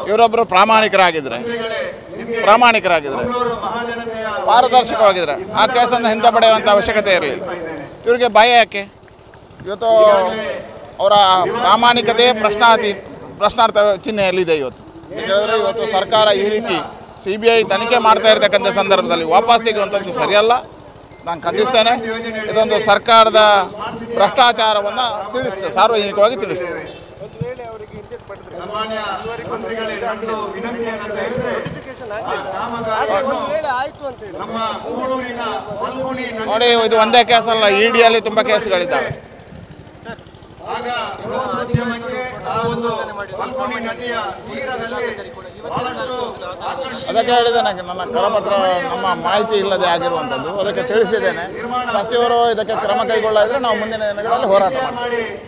ಇವರೊಬ್ಬರು ಪ್ರಾಮಾಣಿಕರಾಗಿದ್ದರೆ ಪ್ರಾಮಾಣಿಕರಾಗಿದ್ದರೆ ಪಾರದರ್ಶಕವಾಗಿದ್ದರೆ ಆ ಕೇಸನ್ನು ಹಿಂದೆ ಪಡೆಯುವಂಥ ಅವಶ್ಯಕತೆ ಇರಲಿಲ್ಲ ಇವರಿಗೆ ಭಯ ಯಾಕೆ ಇವತ್ತು ಅವರ ಪ್ರಾಮಾಣಿಕತೆ ಪ್ರಶ್ನಾರ್ಥಿ ಪ್ರಶ್ನಾರ್ಥ ಚಿಹ್ನೆಯಲ್ಲಿದೆ ಇವತ್ತು ಯಾಕಂದರೆ ಇವತ್ತು ಸರ್ಕಾರ ಈ ರೀತಿ ಸಿ ಬಿ ಐ ತನಿಖೆ ಮಾಡ್ತಾ ಇರ್ತಕ್ಕಂಥ ಸಂದರ್ಭದಲ್ಲಿ ವಾಪಸ್ ಸಿಗುವಂಥದ್ದು ಸರಿಯಲ್ಲ ನಾನು ಖಂಡಿಸ್ತೇನೆ ಇದೊಂದು ಸರ್ಕಾರದ ಭ್ರಷ್ಟಾಚಾರವನ್ನು ತಿಳಿಸ್ತೇನೆ ಸಾರ್ವಜನಿಕವಾಗಿ ತಿಳಿಸ್ತೇನೆ ಸನ್ಮಾನ್ಯ ಮಂತ್ರಿಗಳೇ ನಮ್ಮದು ವಿನಂತಿ ಏನಂತ ಹೇಳಿದ್ರೆ ಆ ಕಾಮಗಾರಿಯನ್ನು ನಮ್ಮ ಊರೂರಿನ ಫಲ್ಗುಣಿ ನದಿ ನೋಡಿ ಇದು ಒಂದೇ ಕೇಸಲ್ಲ ಇ ಡಿಯಲ್ಲಿ ತುಂಬ ಕೇಸ್ಗಳಿದ್ದಾವೆ ಆಗ ಪ್ರವಾಸೋದ್ಯಮಕ್ಕೆ ಆ ಒಂದು ಫಲ್ಗುಣಿ ನದಿಯ ತೀರದಲ್ಲಿ ಬಹಳಷ್ಟು ಆಕರ್ಷಣೀಯ ಅದಕ್ಕೆ ಹೇಳಿದ್ದೇನೆ ನನ್ನ ಕರಪತ್ರ ನಮ್ಮ ಮಾಹಿತಿ ಇಲ್ಲದೆ ಆಗಿರುವಂಥದ್ದು ಅದಕ್ಕೆ ತಿಳಿಸಿದ್ದೇನೆ ಸಚಿವರು ಇದಕ್ಕೆ ಕ್ರಮ ಕೈಗೊಳ್ಳದಿದ್ರೆ ನಾವು ಮುಂದಿನ ದಿನಗಳಲ್ಲಿ ಹೋರಾಟ ಮಾಡ್ತೀವಿ ಮಾಡಿ